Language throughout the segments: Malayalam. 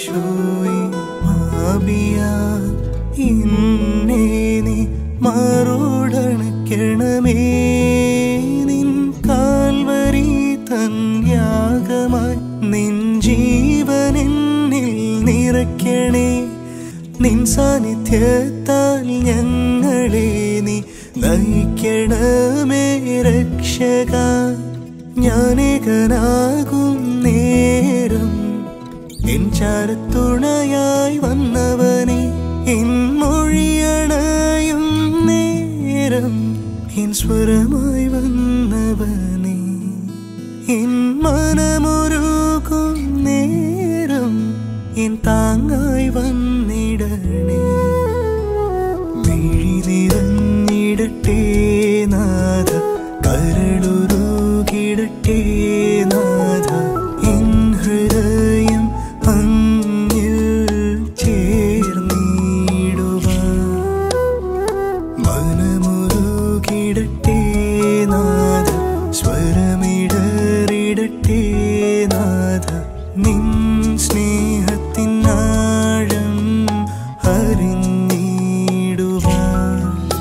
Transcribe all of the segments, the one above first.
ഈശോയെ മാപിയ ഇന്നേ നീ മറുടണക്കണമേ നിൻ കാൽവരി തൻ യാഗമായി നിൻ ജീവനെന്നിൽ നിറയ്ക്കണേ നിൻ സാന്നിധ്യത്താൽ ഞങ്ങളെ നീ നയിക്കണമേ രക്ഷക ഞാനേകനാകും നേരം എൻ ചാരത്തുണയായി വന്നവനെ എൻ മൊഴിയണയും നേരം എൻ സ്വരമായി വന്നവനെ എൻ മനമൊരുക്കും നേരം എൻ താങ്ങായി വന്നിടണേ മിഴി നിറഞ്ഞിടട്ടെ നാഥ കരളുരുകിടട്ടെ നാഥ എൻ ഹൃദയം അങ്ങിൽ ചേർന്നിടുവാൻ മനമുരുകിടട്ടെ നാഥ സ്വരമിടറിടട്ടെ നാഥ നിൻ സ്നേഹത്തിൻ ആഴം അറിഞ്ഞിടുവാൻ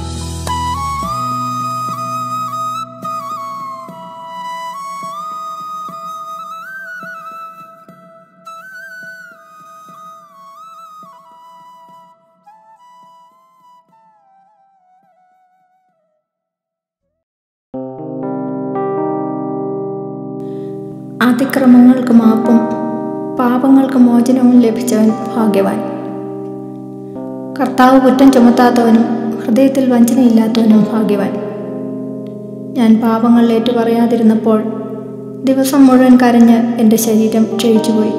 അതിക്രമങ്ങൾക്ക് മാപ്പും പാപങ്ങൾക്ക് മോചനവും ലഭിച്ചവൻ ഭാഗ്യവാൻ കർത്താവ് കുറ്റം ചുമത്താത്തവനും ഹൃദയത്തിൽ വഞ്ചനയില്ലാത്തവനും ഭാഗ്യവാൻ ഞാൻ പാപങ്ങൾ ഏറ്റുപറയാതിരുന്നപ്പോൾ ദിവസം മുഴുവൻ കരഞ്ഞ് എൻ്റെ ശരീരം ക്ഷയിച്ചുപോയി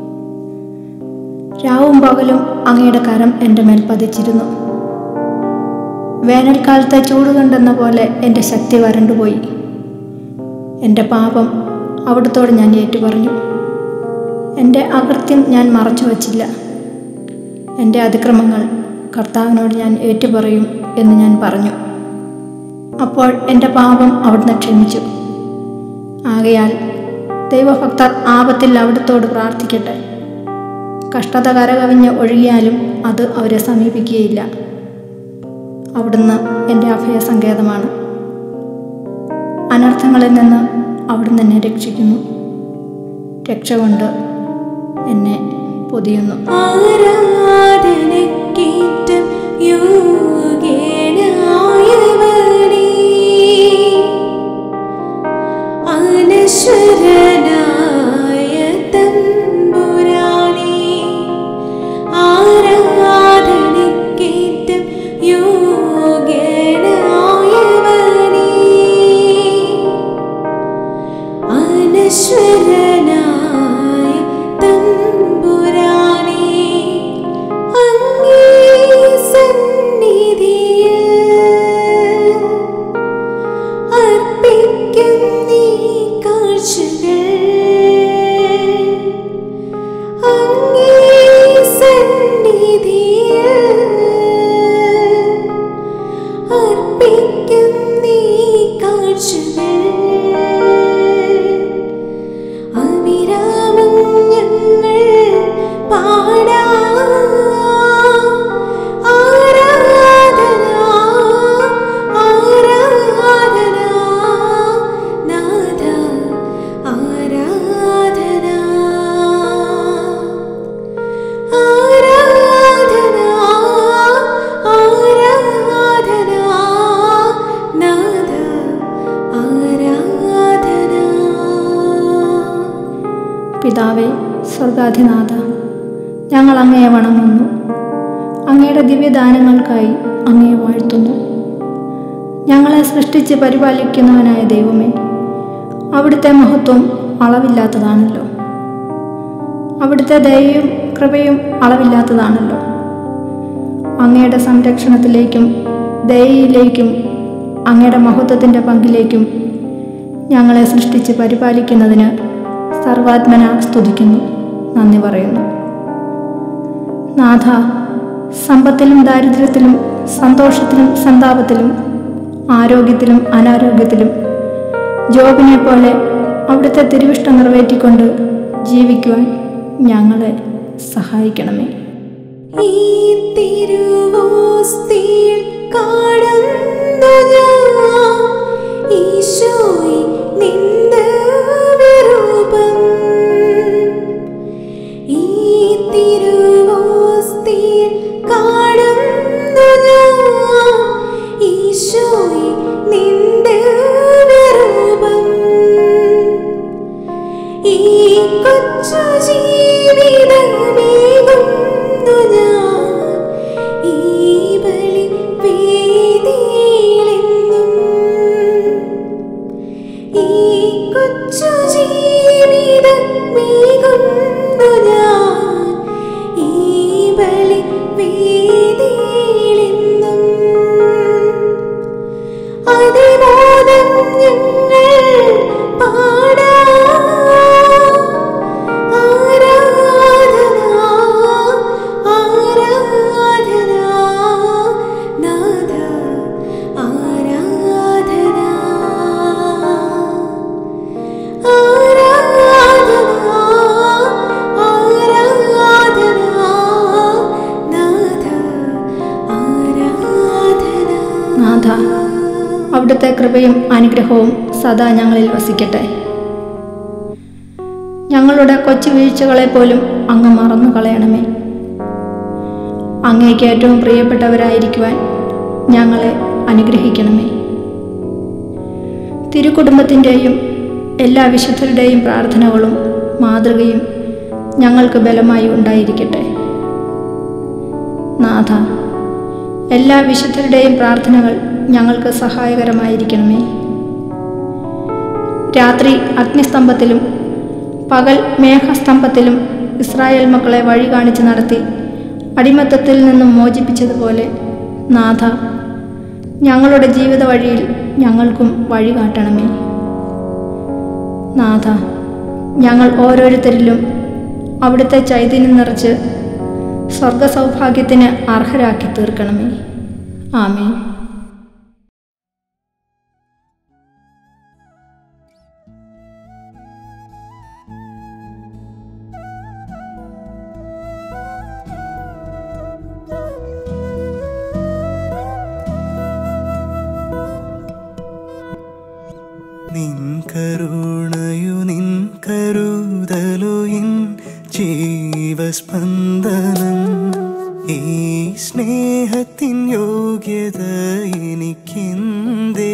രാവും പകലും അങ്ങയുടെ കരം എൻ്റെ മേൽ പതിച്ചിരുന്നു വേനൽക്കാലത്തെ ചൂട് കണ്ടെന്ന പോലെ എൻ്റെ ശക്തി വരണ്ടുപോയി എൻ്റെ പാപം അവിടുത്തോട് ഞാൻ ഏറ്റുപറഞ്ഞു എൻ്റെ അകൃത്യം ഞാൻ മറച്ചു വച്ചില്ല എൻ്റെ അതിക്രമങ്ങൾ കർത്താവിനോട് ഞാൻ ഏറ്റുപറയും എന്ന് ഞാൻ പറഞ്ഞു അപ്പോൾ എൻ്റെ പാപം അവിടുന്ന് ക്ഷമിച്ചു ആകയാൽ ദൈവഭക്തർ ആപത്തിൽ അവിടുത്തോട് പ്രാർത്ഥിക്കട്ടെ കഷ്ടത കരകവിഞ്ഞ് ഒഴുകിയാലും അത് അവരെ സമീപിക്കുകയില്ല അവിടുന്ന് എൻ്റെ അഭയസങ്കേതമാണ് അനർത്ഥങ്ങളിൽ നിന്ന് അവിടുന്ന് എന്നെ രക്ഷിക്കുന്നു രക്ഷ കൊണ്ട് എന്നെ പൊതിയുന്നു ആരാധനക്കേറ്റം യോഗ്യനായവനേ, അനശ്വരനായ തമ്പുരാനേ, ആരാധനക്കേറ്റം യോഗ്യനായവനേ, അനശ്വരനായ തമ്പുരാനേ അങ്ങേ സന്നിധിയിൽ അർപ്പിക്കും നീ കാഴ്ചകൾ അങ്ങേ സന്നിധിയിൽ അർപ്പിക്കും നീ കാഴ്ചകൾ അവിരാമം ഞങ്ങൾ പാടാം ആരാധന ആരാധന നാഥ ആരാധന ആരാധന ആരാധന നാഥ ആരാധന പിതാവേ സ്വർഗാധിനാഥ ഞങ്ങൾ അങ്ങയെ വണങ്ങുന്നു അങ്ങയുടെ ദിവ്യദാനങ്ങൾക്കായി അങ്ങയെ വാഴ്ത്തുന്നു ഞങ്ങളെ സൃഷ്ടിച്ച് പരിപാലിക്കുന്നവനായ ദൈവമേ അവിടുത്തെ മഹത്വം അളവില്ലാത്തതാണല്ലോ അവിടുത്തെ ദയയും കൃപയും അളവില്ലാത്തതാണല്ലോ അങ്ങയുടെ സംരക്ഷണത്തിലേക്കും ദയയിലേക്കും അങ്ങയുടെ മഹത്വത്തിൻ്റെ പങ്കിലേക്കും ഞങ്ങളെ സൃഷ്ടിച്ച് പരിപാലിക്കുന്നതിന് സർവാത്മന സ്തുതിക്കുന്നു നന്ദി പറയുന്നു നാഥ സമ്പത്തിലും ദാരിദ്ര്യത്തിലും സന്തോഷത്തിലും സന്താപത്തിലും ആരോഗ്യത്തിലും അനാരോഗ്യത്തിലും ജോബിനെ പോലെ അവിടുത്തെ തിരുവിഷ്ടം നിറവേറ്റിക്കൊണ്ട് ജീവിക്കുവാൻ ഞങ്ങളെ സഹായിക്കണമേ ഈ തിരുവോസ്തിയിൽ കാണുന്നു ഞാൻ ഈശോയെ നിന്റെ വിരൂപം. ഈ തിരുവോസ്തിയിൽ കാണുന്നു ഞാൻ ഈശോയെ നിന്റെ വിരൂപം. ഈ കൊച്ചു ജീവിതമേകുന്നു ഞാൻ ഈ ബലി വേദിയിലെന്നും ഈ കൊച്ചു ജീവിതമേകുന്നു ഞാൻ ഈ ബലി വേദിയിലെന്നും അതിമോദം ഞങ്ങൾ പാടാം ആരാധന ആരാധന നാദ ആരാധന ആരാധന ആരാധന നാദ ആരാധന നാഥ അവിടുത്തെ കൃപയും അനുഗ്രഹവും സദാ ഞങ്ങളിൽ വസിക്കട്ടെ ഞങ്ങളുടെ കൊച്ചു വീഴ്ചകളെ പോലും അങ്ങ് മറന്നു കളയണമേ അങ്ങേക്ക് ഏറ്റവും പ്രിയപ്പെട്ടവരായിരിക്കുവാൻ ഞങ്ങളെ അനുഗ്രഹിക്കണമേ തിരുക്കുടുംബത്തിൻ്റെയും എല്ലാ വിശുദ്ധരുടെയും പ്രാർത്ഥനകളും മാതൃകയും ഞങ്ങൾക്ക് ബലമായി ഉണ്ടായിരിക്കട്ടെ നാഥ എല്ലാ വിശുദ്ധരുടെയും പ്രാർത്ഥനകൾ ഞങ്ങൾക്ക് സഹായകരമായിരിക്കണമേ രാത്രി അഗ്നിസ്തംഭത്തിലും പകൽ മേഘസ്തംഭത്തിലും ഇസ്രായേൽ മക്കളെ വഴി കാണിച്ച് നടത്തി അടിമത്തത്തിൽ നിന്നും മോചിപ്പിച്ചതുപോലെ നാഥ ഞങ്ങളുടെ ജീവിത വഴിയിൽ ഞങ്ങൾക്കും വഴി കാട്ടണമേ നാഥ ഞങ്ങൾ ഓരോരുത്തരിലും അവിടുത്തെ ചൈതന്യം നിറച്ച് സ്വർഗസൗഭാഗ്യത്തിന് അർഹരാക്കി തീർക്കണമേ ആമേൻ നിൻ കരുണയു നിൻ കരുതലു എൻ ജീവസ്പന്ദനം ഈ സ്നേഹത്തിൻ യോഗ്യത എനിക്കെന്തേ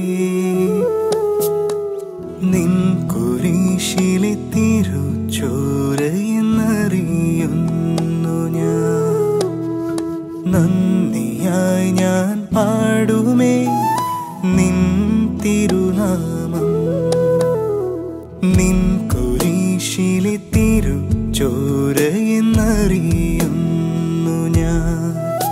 നിൻ കുരിശിലെ തിരുച്ചോരയെന്നറിയുന്നു ഞാൻ നന്ദിയായി ഞാൻ പാടുമേ നിൻ തിരുനാമം നിൻ കുരിശിലെ തിരുച്ചോരയെന്നറിയുന്നു ഞാൻ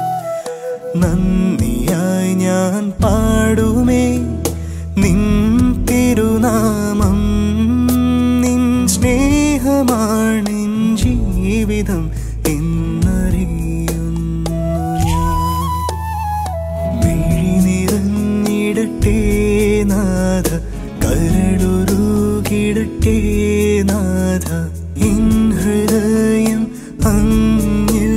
നന്ദിയായി ഞാൻ പാടുമേ നിൻ തിരുനാമം നിൻ സ്നേഹമാണെൻ ജീവിതം എന്നറിയുന്നു ഞാൻ മിഴി നിറഞ്ഞിടട്ടെ നാഥ കരടുരുകിടട്ടെ നാഥ ഇൻ ഹൃദയം അങ്ങിൽ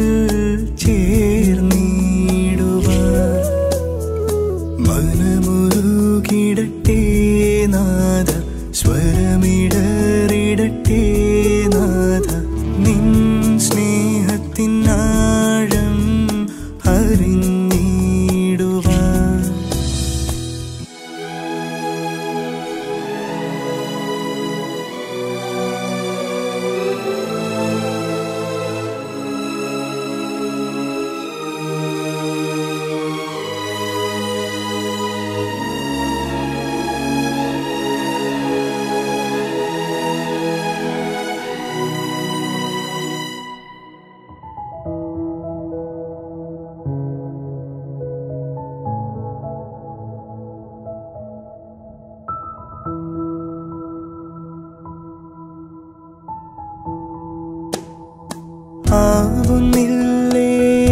ചേർന്നിടുവാൻ മനമുരുകിടട്ടെ നാഥ സ്വരമിടറിടട്ടെ നാഥ നിൻ സ്നേഹത്തിൻ ആഴം അറിഞ്ഞിടുവാൻ ആവുന്നില്ലേ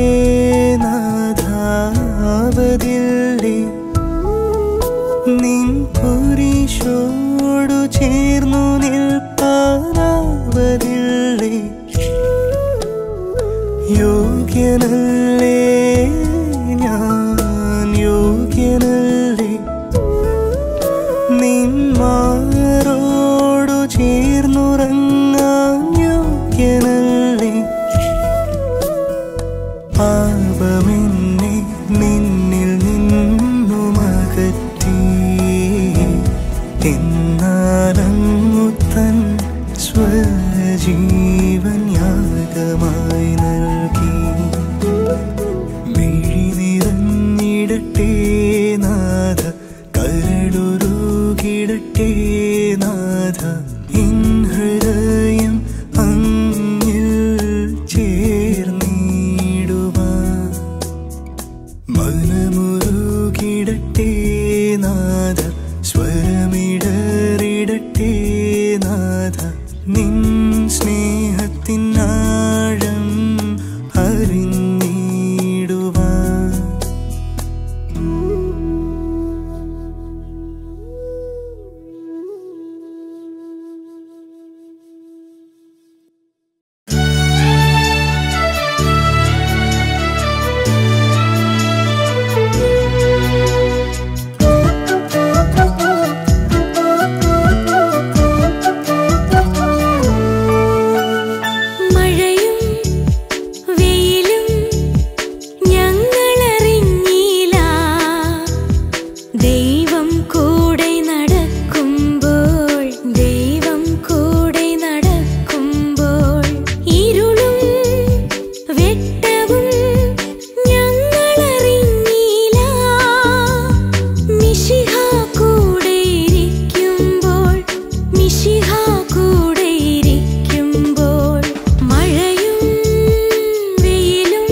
നാഥാവതില്ലേ നിൻ കുരിശോടു ചേർന്നു നിൽപ്പാനാവതില്ലേ യോഗ്യനല്ലേ ഞാൻ യോഗ്യനല്ലേ നിന്മാരോടു ചേർന്നുറങ്ങാൻ യോഗ്യനല്ലേ പാപമെന്നെ നിന്നിൽ നിന്നുമകറ്റി എന്നാലങ്ങു തൻ സ്വജീവൻ യാഗമായി നൽകി മിഴി നിറഞ്ഞിടട്ടെ നാഥ കരളുരുകിടട്ടെ നാഥ ഇൻ ഹൃദയം അങ്ങിൽ ചേർന്നിടുവാൻ മനമുരുകിടട്ടെ നാഥ സ്വരമിടറിടട്ടെ നാഥ നിൻ സ്നേഹത്തിനാഴം അറിഞ്ഞിടുവാൻ മഴയും വെയിലും ഞങ്ങളറിഞ്ഞില്ല ദൈവം കൂടെ നടക്കുമ്പോൾ ദൈവം കൂടെ നടക്കുമ്പോൾ ഇരുളും വെട്ടവും ഞങ്ങളറിഞ്ഞില്ല മിശിഹ കൂടെ ഇരിക്കുമ്പോൾ മിശിഹ കൂടെ ഇരിക്കുമ്പോൾ മഴയും വെയിലും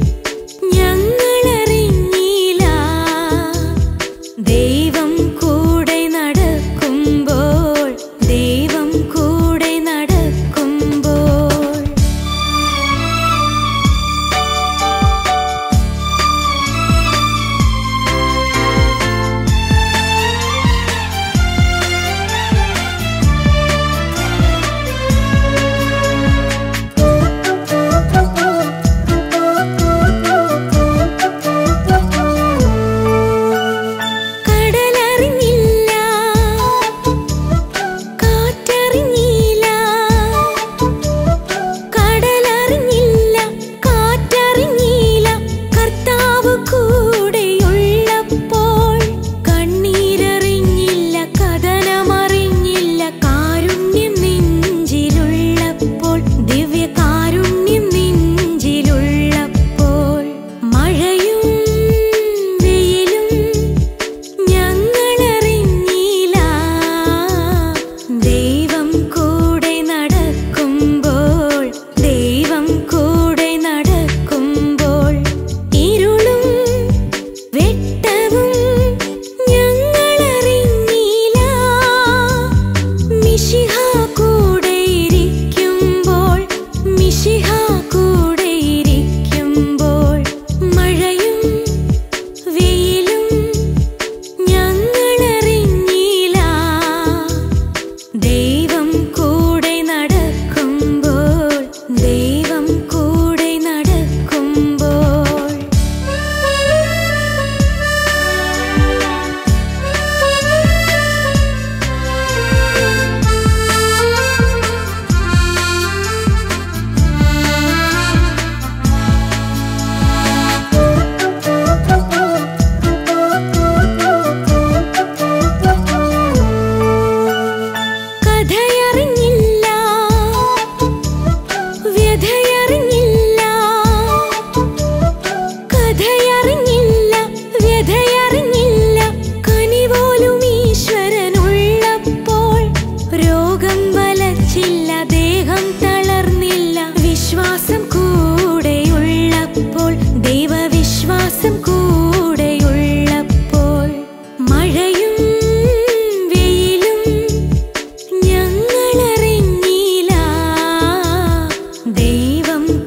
ഞങ്ങളറിഞ്ഞില്ല ദൈവം കൂടെ നടക്കുമ്പോൾ ദൈവം കൂടെ നടക്കുമ്പോൾ കടലറിഞ്ഞില്ല കാറ്ററിഞ്ഞില്ല കടലറിഞ്ഞില്ല കാറ്ററിഞ്ഞില്ല കർത്താവ് കൂടെയുള്ളപ്പോൾ കണ്ണീരറിഞ്ഞില്ല കഥനമറിഞ്ഞില്ല കാരുണ്യം നെഞ്ചിലുള്ളപ്പോൾ ദിവ്യ കാരുണ്യം നെഞ്ചിലുള്ളപ്പോൾ മഴയും വെയിലും ഞങ്ങളറിഞ്ഞില്ല ദൈവം കൂടെ നടക്കുമ്പോൾ ദൈവം കൂടെ നടക്കുമ്പോൾ ഇരുളും വെട്ടവും ഞങ്ങളറിഞ്ഞില്ല മിശിഹ കൂടെ ഇരിക്കുമ്പോൾ മിശിഹ കൂടെ ഇരിക്കുമ്പോൾ മഴയും വെയിലും ഞങ്ങളറിഞ്ഞില്ല ദൈവം കൂടെ നടക്കുമ്പോൾ ദൈവം കൂടെ നടക്കുമ്പോൾ കഥയറിഞ്ഞില്ല വ്യഥയറിഞ്ഞില്ല കഥയറിഞ്ഞില്ല വ്യഥയറിഞ്ഞില്ല കനിപോലും ഈശ്വരനുള്ളപ്പോൾ രോഗം വലച്ചില്ല ദേഹം തളർന്നില്ല വിശ്വാസം കൂടെയുള്ളപ്പോൾ ദൈവവിശ്വാസം കൂടെയുള്ളപ്പോൾ മഴയും വെയിലും ഞങ്ങളറിഞ്ഞില്ല ദൈവം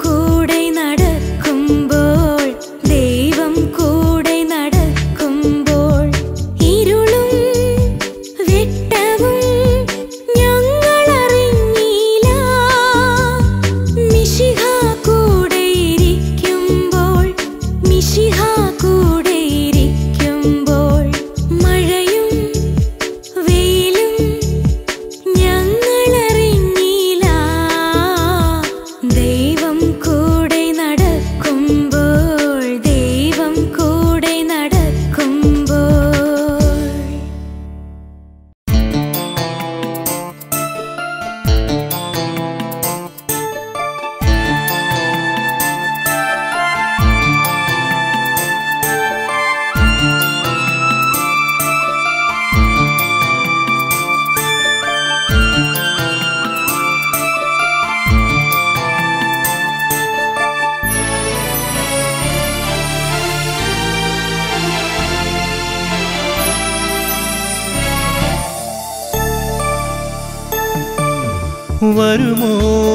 വരുമോ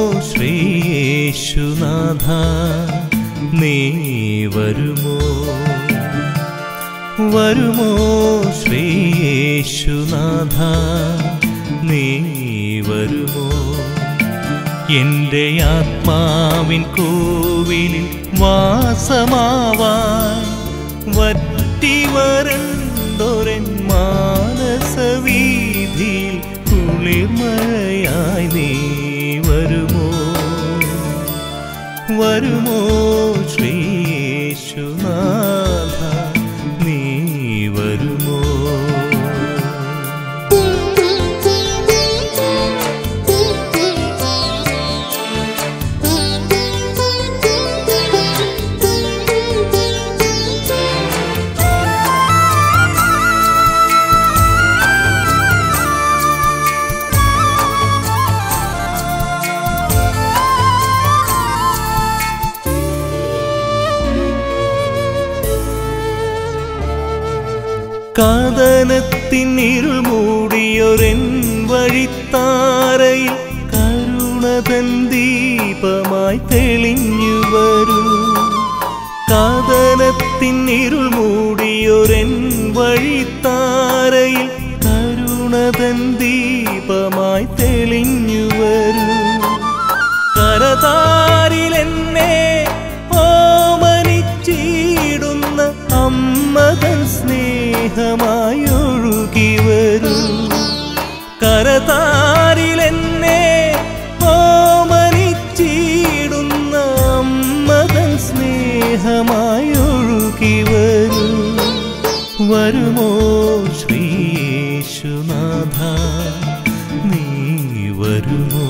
ശ്രീയേശുനാഥ നീ വരുമോ വരുമോ ശ്രീയേശുനാഥ നീ വരുമോ എൻ്റെ ആത്മാവിൻ കോവിലിൽ വാസമാവാൻ വറ്റി വരണ്ടൊരൻ മാനസവീതിയിൽ കുളിർമഴയായി നീ വരുമോ വരുമോ ശ്രീയേശുനാഥ നീ വരുമോ കാതനത്തിനിരുൾ മൂടിയൊരെൻ വഴിത്താരയിൽ കരുണതൻ ദീപമായി തെളിഞ്ഞു വരൂ കാതനത്തിനിരുൾ മൂടിയൊരെൻ വഴിത്താരയിൽ കരുണതൻ ദീപമായി തെളിഞ്ഞു വരൂ കരതാരിലെന്നെ ഓമനിച്ചിടുന്ന അമ്മതൻ സ്നേഹമായി ഒഴുകി വരൂ കരതാരിലെന്നെ ഓമനിച്ചിടുന്ന അമ്മതൻ സ്നേഹമായി ഒഴുകി വരൂ വരുമോ ശ്രീയേശുനാഥ നീ വരുമോ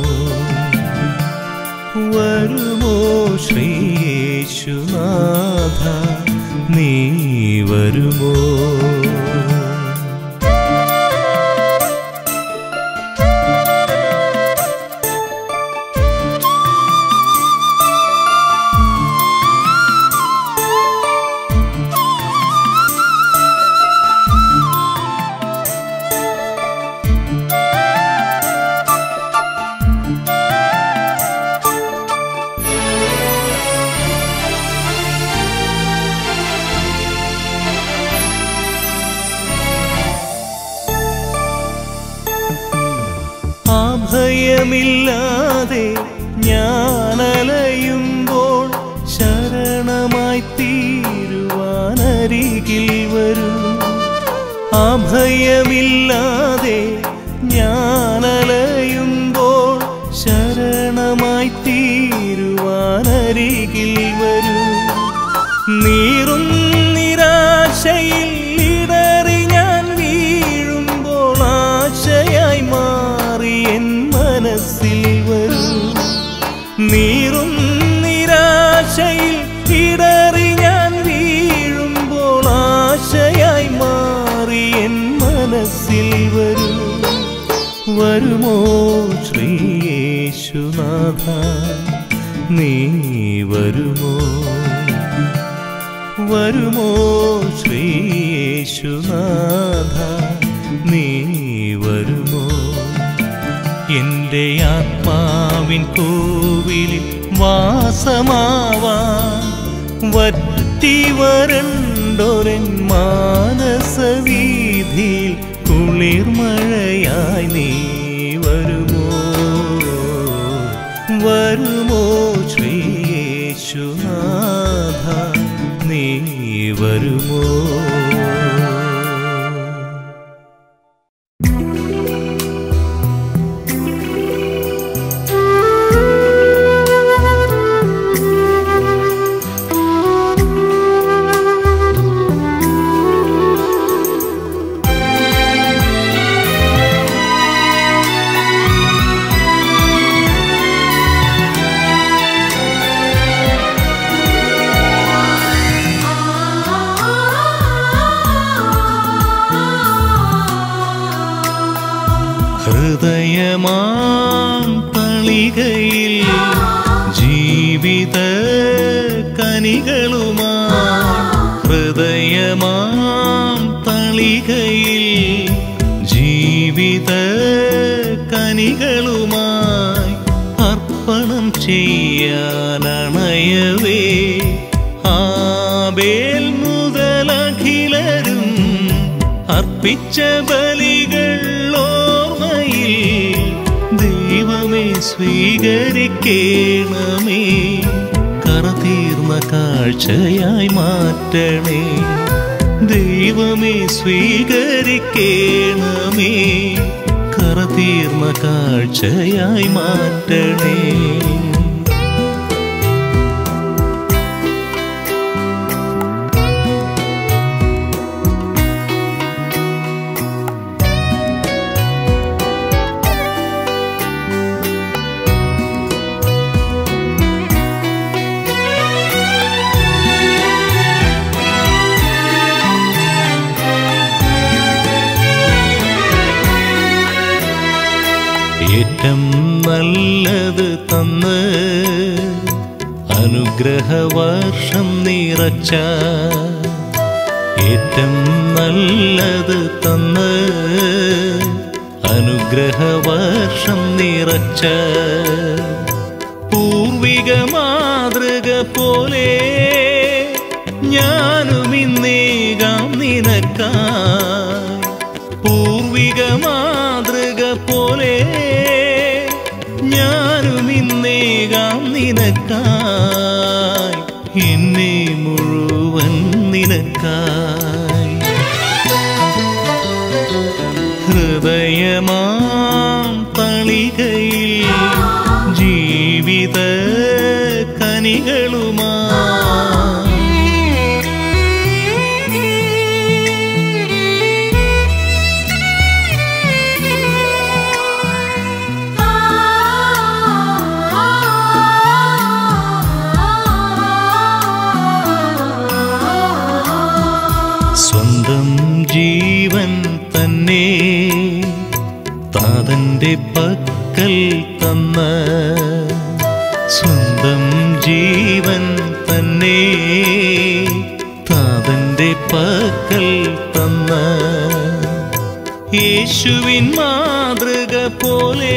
വരുമോ ശ്രീയേശുനാഥ നീ വരുമോ അഭയമില്ലാതെ ഞാനലയുമ്പോൾ ശരണമായി തീരുവാനരികിൽ വരൂ അഭയമില്ലാതെ ഞാനലയുമ്പോൾ ശരണമായി തീരുവാനരികിൽ വരൂ നീറും നിരാശയിൽ ഇടറി ഞാൻ വീഴുമ്പോൾ ആശയായി മാറി എൻ മനസ്സിൽ വരൂ നീറും നിരാശയിൽ ഇടറി ഞാൻ വീഴുമ്പോൾ ആശയായി മാറി എൻ മനസ്സിൽ വരൂ വരുമോ ശ്രീയേശുനാഥ നീ വരുമോ വരുമോ ശ്രീയേശുനാഥ നീ വരുമോ എൻ്റെ ആത്മാവിൻ കോവിലിൽ വാസമാവാൻ വറ്റി വരണ്ടൊരൻ മാനസവീതിയിൽ കുളിർമഴയായി നീ വരുമോ വരുമോ ശ്രീയേശുനാഥ നീ വരുമോ ഹൃദയമാം തളികയിൽ ജീവിത കനികളുമാ ഹൃദയമാം തളികയിൽ ജീവിത കനികളുമായി ചെയ്യാനണയവേ ആബേൽ മുതലഖിലരും അർപ്പിച്ച ബലികൾ ഓർമ്മയിൽ ദൈവമേ സ്വീകരിക്കേണമേ കറതീർന്ന കാഴ്ചയായി മാറ്റണേ ദൈവമേ സ്വീകരിക്കേണമേ കറതീർന്ന കാഴ്ചയായി മാറ്റണേ ഏറ്റം നല്ലത് തന്ന് അനുഗ്രഹവർഷം നിറച്ച ഏറ്റം നല്ലത് തന്ന് അനുഗ്രഹവർഷം നിറച്ച പൂർവിക മാതൃക പോലെ ഞാനും ഇന്നേകാം നിനക്കായി പൂർവിക മാതൃക പോലെ ഞാനും ഇന്നേകാം നിനക്കായി എന്നെ മുഴുവൻ നിനക്കായി ഹൃദയമാം തളികയിൽ ജീവിത കനികളുമാ സ്വന്തം ജീവൻ തന്നെ താതന്റെ പക്കൽ തന്ന സ്വന്തം ജീവൻ തന്നെ താതന്റെ പക്കൽ തന്ന യേശുവിൻ മാതൃക പോലെ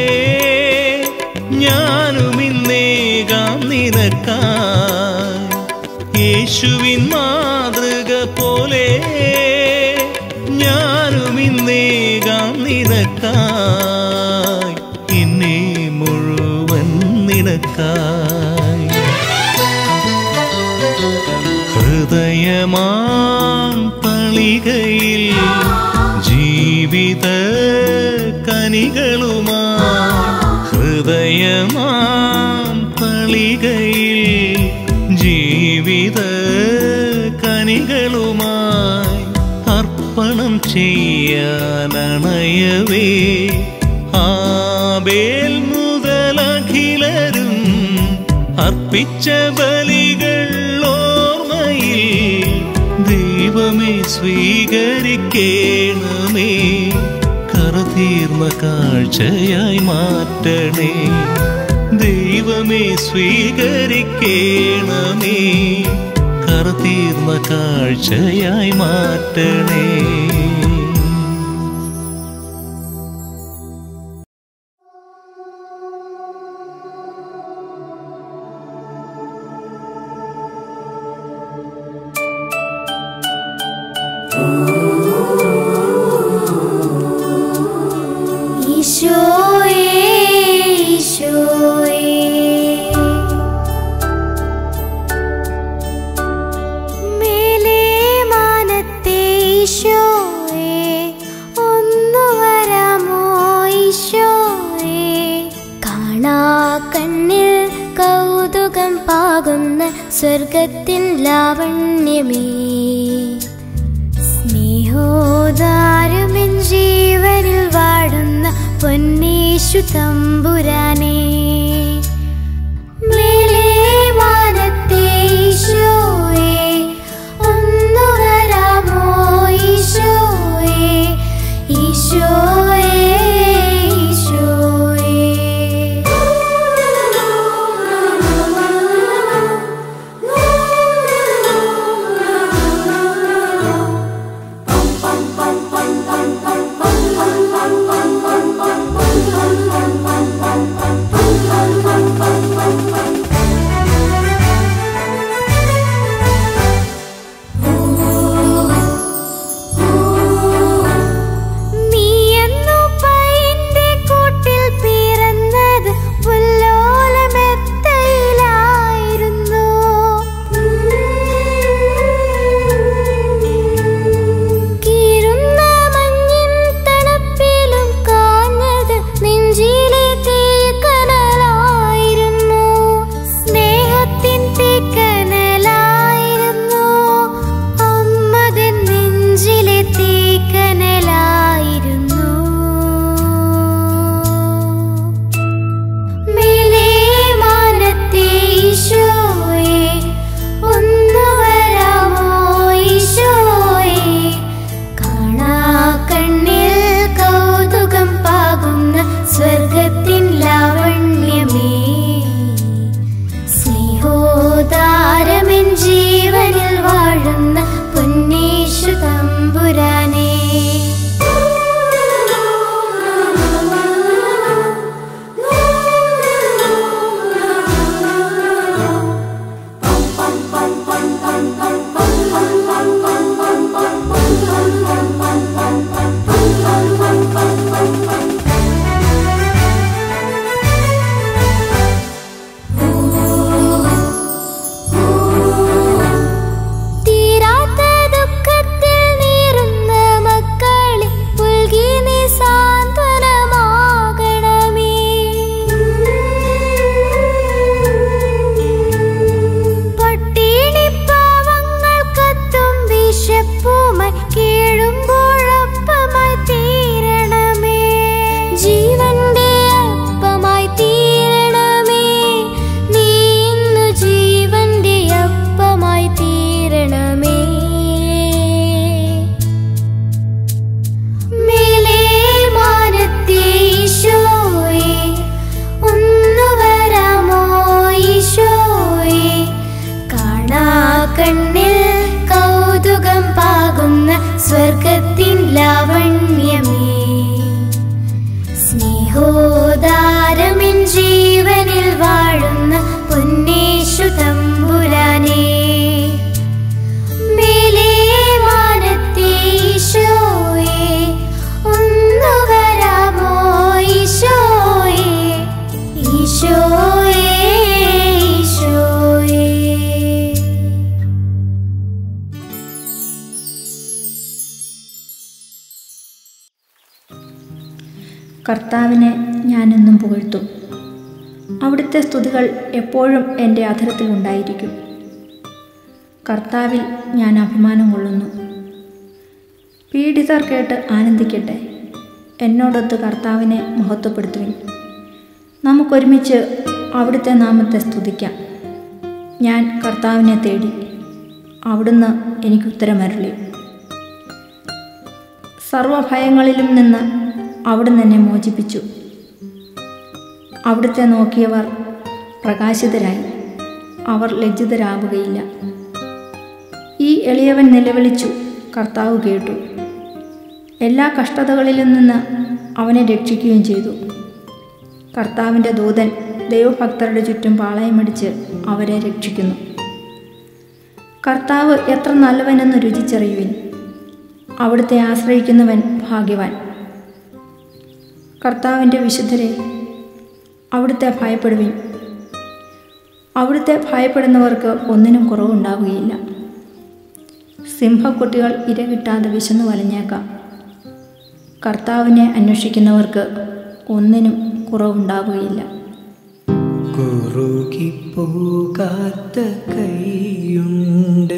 ഞാനും ഇന്നേകാം നിനക്കായി യേശുവിൻ മാതൃക പോലെ ഞാനും ഇന്നേകാം നിനക്കായി എന്നെ മുഴുവൻ നിനക്കായി ഹൃദയമാം തളികയിൽ ജീവിത കനികളുമാ ഹൃദയമാം തളികയിൽ ജീവിത കനികളുമായി അർപ്പണം ചെയ്യാനണയവേ ആബേൽ മുതലഖിലരും അർപ്പിച്ച ബലികൾ ഓർമ്മയിൽ ദൈവമേ സ്വീകരിക്കേണമേ കറതീർന്ന കാഴ്ചയായി മാറ്റണേ ദൈവമേ സ്വീകരിക്കേണമേ കറതീർന്ന കാഴ്ചയായി മാറ്റണേ ഈശോയേ ഈശോയേ മേലേ മാനത്തെ ഈശോയേ ഒന്നു വരാമോ ഈശോയേ കാണാ കണ്ണിൽ കൗതുകം പാകുന്ന സ്വർഗത്തിൻ ലാവണ്യമേ സ്നേഹോദാരമെൻ ജീവനിൽ വാടുന്ന പൊന്നേശു തമ്പുരാനേ മേലേ മാനത്തെ ഈശോയേ ഒന്നു വരാമോ ഈശോയേ ഈശോയേ ഈശോയേ സ്വർഗത്തിൻ ലാവണ്യമേ സ്നേഹോദാരമിൻ ജീവനിൽ വാഴുന്ന പൊന്നേശു തമ്പുരാനേ മേലേ മാനത്തെ ഈശോയേ ഒന്നു വരാമോ ഈശോയേ ഈശോയേ ഈശോയേ കർത്താവിനെ ഞാനെന്നും പുകഴ്ത്തും അവിടുത്തെ സ്തുതികൾ എപ്പോഴും എൻ്റെ അധരത്തിൽ ഉണ്ടായിരിക്കും കർത്താവിൽ ഞാൻ അഭിമാനം കൊള്ളുന്നു പീഡിതർ കേട്ട് ആനന്ദിക്കട്ടെ എന്നോടൊത്ത് കർത്താവിനെ മഹത്വപ്പെടുത്തുവിൻ നമുക്കൊരുമിച്ച് അവിടുത്തെ നാമത്തെ സ്തുതിക്കാം ഞാൻ കർത്താവിനെ തേടി അവിടുന്ന് എനിക്ക് ഉത്തരമരുളി സർവഭയങ്ങളിലും നിന്ന് അവിടുന്ന് എന്നെ മോചിപ്പിച്ചു അവിടുത്തെ നോക്കിയവർ പ്രകാശിതരായി അവർ ലജ്ജിതരാവുകയില്ല ഈ എളിയവൻ നിലവിളിച്ചു കർത്താവ് കേട്ടു എല്ലാ കഷ്ടതകളിലും നിന്ന് അവനെ രക്ഷിക്കുകയും ചെയ്തു കർത്താവിൻ്റെ ദൂതൻ ദൈവഭക്തരുടെ ചുറ്റും പാളയമടിച്ച് അവരെ രക്ഷിക്കുന്നു കർത്താവ് എത്ര നല്ലവനെന്ന് രുചിച്ചറിയുവിൻ അവിടുത്തെ ആശ്രയിക്കുന്നവൻ ഭാഗ്യവാൻ കർത്താവിൻ്റെ വിശുദ്ധരെ അവിടുത്തെ ഭയപ്പെടുവിൻ അവിടുത്തെ ഭയപ്പെടുന്നവർക്ക് ഒന്നിനും കുറവുണ്ടാവുകയില്ല സിംഹക്കുട്ടികൾ ഇര കിട്ടാതെ വിശന്നു വലഞ്ഞേക്കാം കർത്താവിനെ അന്വേഷിക്കുന്നവർക്ക് ഒന്നിനും കുറവുണ്ടാവുകയില്ല കുറുകിപ്പോകാത്ത കൈയുണ്ട്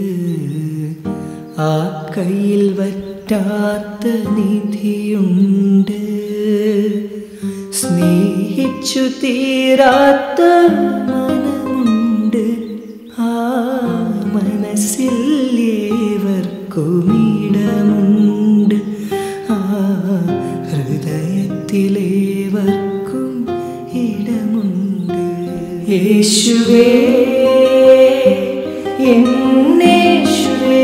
ആ കയ്യിൽ വറ്റാത്ത നിധിയുണ്ട് സ്നേഹിച്ചു തീരാത്ത മനമുണ്ട് ആ മനസ്സിൽ ഏവർക്കുമിടമുണ്ട് ആ ഹൃദയത്തിലേവർക്കും ഇടമുണ്ട് യേശുവേ എന്നേശുവേ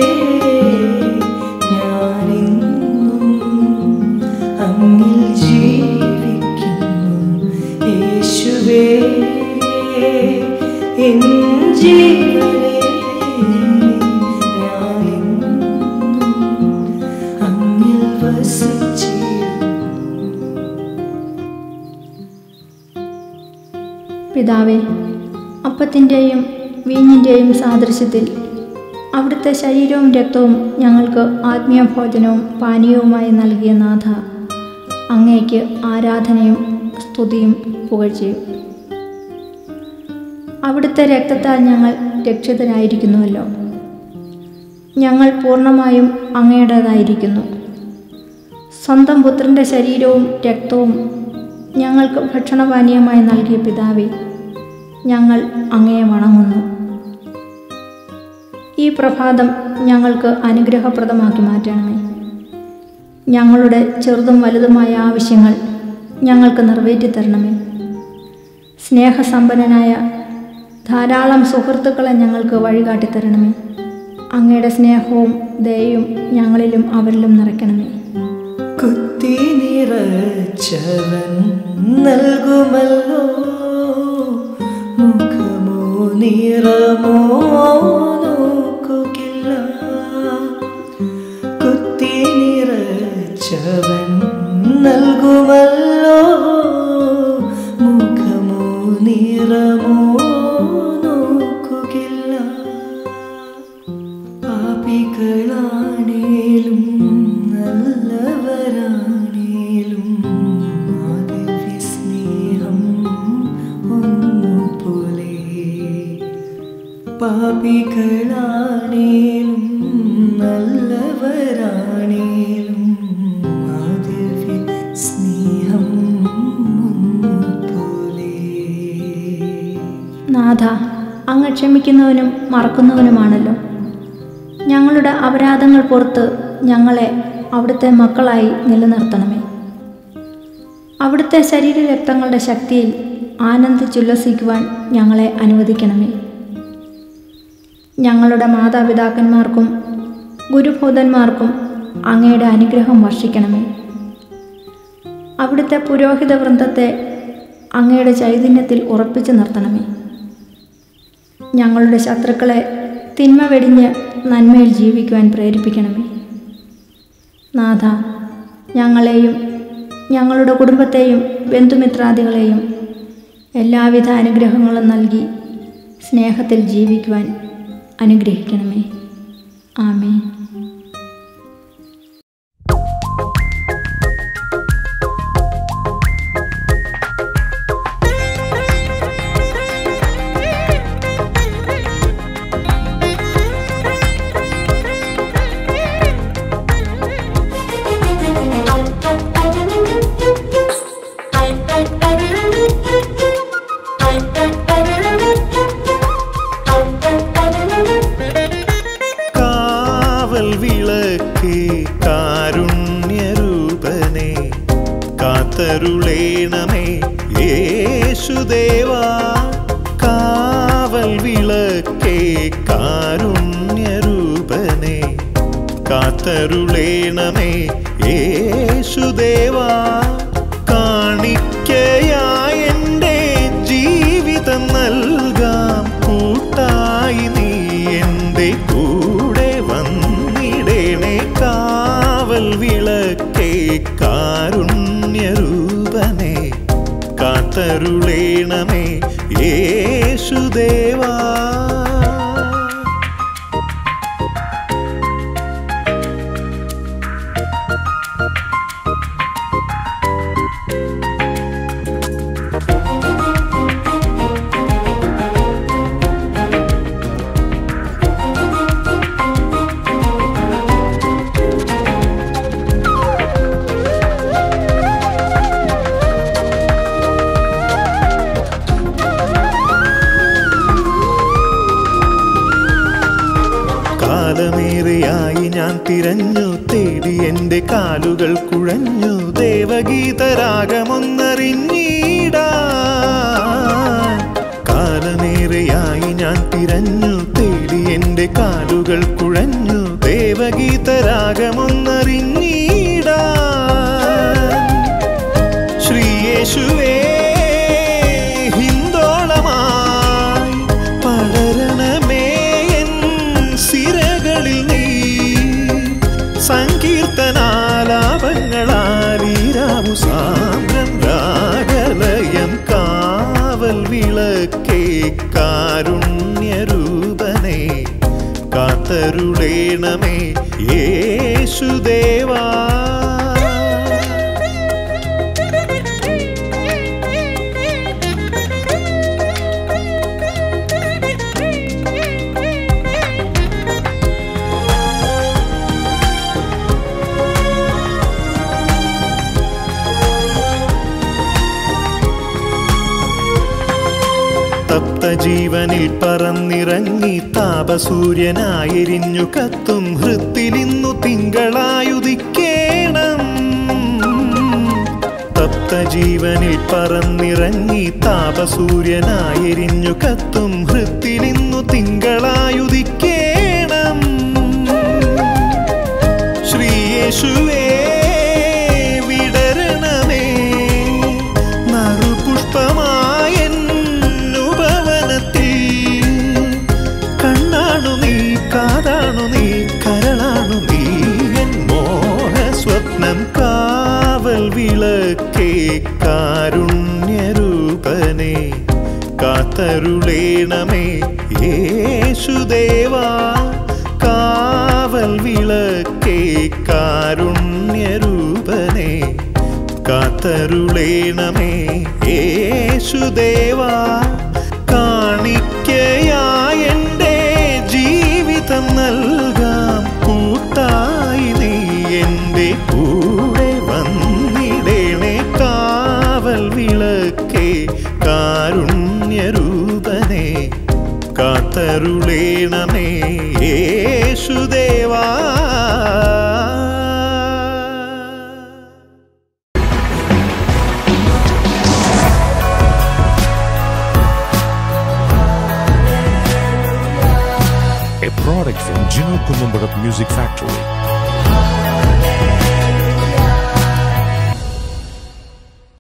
ഞാനെന്നും അങ്ങിൽ ജീവിക്കുന്നു യേശുവേ എൻ ജീവനേ ഞാനെന്നും അങ്ങിൽ വസിച്ചിരുന്നു പിതാവേ അപ്പത്തിൻ്റെയും വീഞ്ഞിൻ്റെയും സാദൃശ്യത്തിൽ അവിടുത്തെ ശരീരവും രക്തവും ഞങ്ങൾക്ക് ആത്മീയ ഭോജനവും പാനീയവുമായി നൽകിയ നാഥ അങ്ങേക്ക് ആരാധനയും സ്തുതിയും പുകഴ്ചയും അവിടുത്തെ രക്തത്താൽ ഞങ്ങൾ രക്ഷിതരായിരിക്കുന്നുവല്ലോ ഞങ്ങൾ പൂർണ്ണമായും അങ്ങയുടേതായിരിക്കുന്നു സ്വന്തം പുത്രൻ്റെ ശരീരവും രക്തവും ഞങ്ങൾക്ക് ഭക്ഷണപാനീയമായി നൽകിയ പിതാവേ ഞങ്ങൾ അങ്ങയെ വണങ്ങുന്നു ഈ പ്രഭാതം ഞങ്ങൾക്ക് അനുഗ്രഹപ്രദമാക്കി മാറ്റണമേ ഞങ്ങളുടെ ചെറുതും വലുതുമായ ആവശ്യങ്ങൾ ഞങ്ങൾക്ക് നിറവേറ്റി തരണമേ സ്നേഹസമ്പന്നനായ ധാരാളം സുഹൃത്തുക്കളെ ഞങ്ങൾക്ക് വഴികാട്ടി തരണമേ അങ്ങയുടെ സ്നേഹവും ദയയും ഞങ്ങളിലും അവരിലും നിറയ്ക്കണമേ കുത്തി നിറച്ചവൻ നൽകുമല്ലോ മുഖമോ നിറമോ നോക്കുകയില്ല കുത്തി നിറച്ചവൻ നൽകുമല്ലോ മുഖമോ നിറമോ നോക്കുകയില്ല പാപികളാണേലും നല്ലവരാണേലും മാധവ്യ സ്നേഹം ഒന്നുപോലെ പാപികളാണേലും നല്ലവരാണേലും മാധവ്യ സ്നേഹം ഒന്നുപോലെ നാഥ അങ്ങ് ക്ഷമിക്കുന്നവനും മറക്കുന്നവനുമാണല്ലോ ഞങ്ങളുടെ അപരാധങ്ങൾ പുറത്ത് ഞങ്ങളെ അവിടുത്തെ മക്കളായി നിലനിർത്തണമേ അവിടുത്തെ ശരീരരക്തങ്ങളുടെ ശക്തിയിൽ ആനന്ദിച്ചുല്ലസിക്കുവാൻ ഞങ്ങളെ അനുവദിക്കണമേ ഞങ്ങളുടെ മാതാപിതാക്കന്മാർക്കും ഗുരുഭൂതന്മാർക്കും അങ്ങയുടെ അനുഗ്രഹം വർഷിക്കണമേ അവിടുത്തെ പുരോഹിത വൃന്ദത്തെ അങ്ങയുടെ ചൈതന്യത്തിൽ ഉറപ്പിച്ചു നിർത്തണമേ ഞങ്ങളുടെ ശത്രുക്കളെ തിന്മ വെടിഞ്ഞ് നന്മയിൽ ജീവിക്കുവാൻ പ്രേരിപ്പിക്കണമേ നാഥ ഞങ്ങളെയും ഞങ്ങളുടെ കുടുംബത്തെയും ബന്ധുമിത്രാദികളെയും എല്ലാവിധ അനുഗ്രഹങ്ങളും നൽകി സ്നേഹത്തിൽ ജീവിക്കുവാൻ അനുഗ്രഹിക്കണമേ ആമേൻ കാവൽ വിളക്കേ കാരുണ്യരൂപനെ കാത്തരുളേണമേ യേശുദേവാ കാവൽ വിളക്കേ കാരുണ്യരൂപനെ കാത്തരുളേണമേ യേശുദേവാ കാണിക്കയായ എൻ്റെ ജീവിതം നൽകാം കൂട്ടായി നീ എൻ്റെ കൂടെ വന്നിടേണേ കാവൽ വിളക്കേ കാരുണ്യരൂപനെ കാത്തരുളേണമേ യേശുദേവാ കാലമേറെയായി ഞാൻ തിരഞ്ഞു തേടി എൻ്റെ കാലുകൾ കുഴഞ്ഞു ദേവഗീതരാഗമൊന്നറിഞ്ഞീടാ കാലമേറെയായി ഞാൻ തിരഞ്ഞു തേടി എൻ്റെ കാലുകൾ കുഴഞ്ഞു ദേവഗീതരാഗമൊന്നറിഞ്ഞീടാ ശ്രീയേശുവേ ഹിന്ദോളമായി പടരണമേ എൻ സിരകളിൽ നീ സങ്കീർത്തനാലാപങ്ങളാലീരാമു സാന്ദ്രം രാഗലയം കാവൽ വിളക്കേ കാരുണ്യരൂപനെ കാത്തരുളേണമേ യേശുദേവാ തപ്തജീവനിൽ പറന്നിറങ്ങി താപസൂര്യനായെരിഞ്ഞു കത്തും ഹൃത്തിലിന്നു തിങ്കളായുദിക്കേണം തപ്തജീവനിൽ പറന്നിറങ്ങി താപസൂര്യനായെരിഞ്ഞു കത്തും ഹൃത്തിലിന്നു തിങ്കളായുദിക്കേണം ശ്രീയേശുവേ വിടരണമേ നറുപുഷ്പമായൻ ഉപവനത്തിൽ കണ്ണാണു നീ കാതാണു നീ കരളാണു നീ എൻ മോഹ സ്വപ്നം കാവൽ വിളക്കേ കാരുണ്യരൂപനെ കാത്തരുളേണമേ യേശുദേവാ കാവൽ വിളക്കേ കാരുണ്യരൂപനെ കാത്തരുളേണമേ യേശുദേവാ കാണിക്കയായ എൻ്റെ ജീവിതം നൽകാം കൂട്ടായി നീ എൻ്റെ കൂടെ വന്നിടേണേ കാവൽ വിളക്കേ കാരുണ്യരൂപനെ കാത്തരുളേണമേ യേശുദേവാ a product from Gino Columbarat Music Factory.